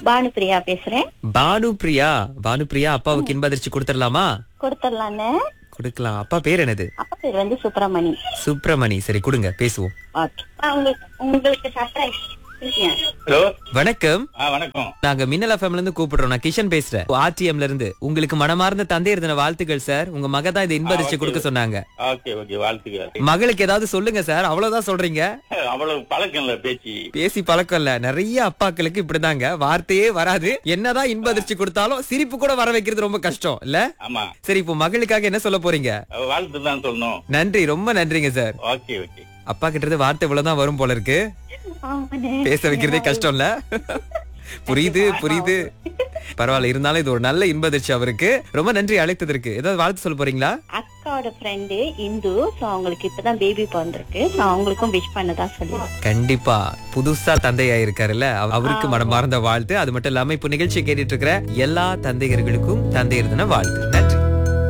பானுப்பிரியா பேசுறேன் பானு பிரியா பானு பிரியா அப்பாவுக்கு இன்ப அதிர்ச்சி கொடுத்துடலாமா கொடுத்துடலான்னு கொடுக்கலாம் அப்பா பேர் என்னது அப்பா பேர் வந்து சுப்பிரமணி சுப்பிரமணி சரி கொடுங்க பேசுவோம் ஓகே உங்களுக்கு உங்களுக்கு சர்ப்ரைஸ் ஹலோ வணக்கம் ஆ வணக்கம் நாங்க மின்னல் எஃப்எம்ல இருந்து கூப்பிடுறோம் நான் கிஷன் பேசுறேன் ஆர்டிஎம்ல இருந்து உங்களுக்கு மனமார்ந்த தந்தையர் தின வாழ்த்துக்கள் சார் உங்க மக தான் இந்த இன்ப அதிர்ச்சி கொடுக்க சொன்னாங்க ஓகே ஓகே வாழ்த்துக்கள் மகளுக்கு ஏதாவது சொல்லுங்க சார் அவ்வளவுதான் சொல்றீங்க அவ்வளவு பழக்கம் இல்ல பேச்சு பேசி பழக்கம் இல்ல நிறைய அப்பாக்களுக்கு இப்படிதாங்க வார்த்தையே வராது என்னதான் இன்ப அதிர்ச்சி கொடுத்தாலும் சிரிப்பு கூட வர வைக்கிறது ரொம்ப கஷ்டம் இல்ல ஆமா சரி இப்போ மகளுக்காக என்ன சொல்ல போறீங்க அவ வாழ்த்து தான் சொல்லணும் நன்றி ரொம்ப நன்றிங்க சார் ஓகே ஓகே அப்பா கிட்ட இருந்து வார்த்தை இவ்வளவுதான் வரும் போல இருக்கு பேச வைக்கிறதே கஷ்டம் இல்ல புரியுது புரியுது பரவாயில்ல இருந்தாலும் இது ஒரு நல்ல இன்ப அதிர்ச்சி அவருக்கு ரொம்ப நன்றி அழைத்ததற்கு ஏதாவது வாழ்த்து சொல்ல போறீங்களா அக்காவோட ஃப்ரெண்டு இந்து சோ அவங்களுக்கு இப்பதான் பேபி பிறந்திருக்கு சோ அவங்களுக்கும் விஷ் பண்ணதா சொல்லி கண்டிப்பா புதுசா தந்தையா இருக்காருல்ல அவ- அவருக்கு மனமார்ந்த வாழ்த்து அது மட்டும் இல்லாம இப்ப நிகழ்ச்சி கேட்டுட்டு இருக்கிற எல்லா தந்தையர்களுக்கும் தந்தையர் தின வாழ்த்து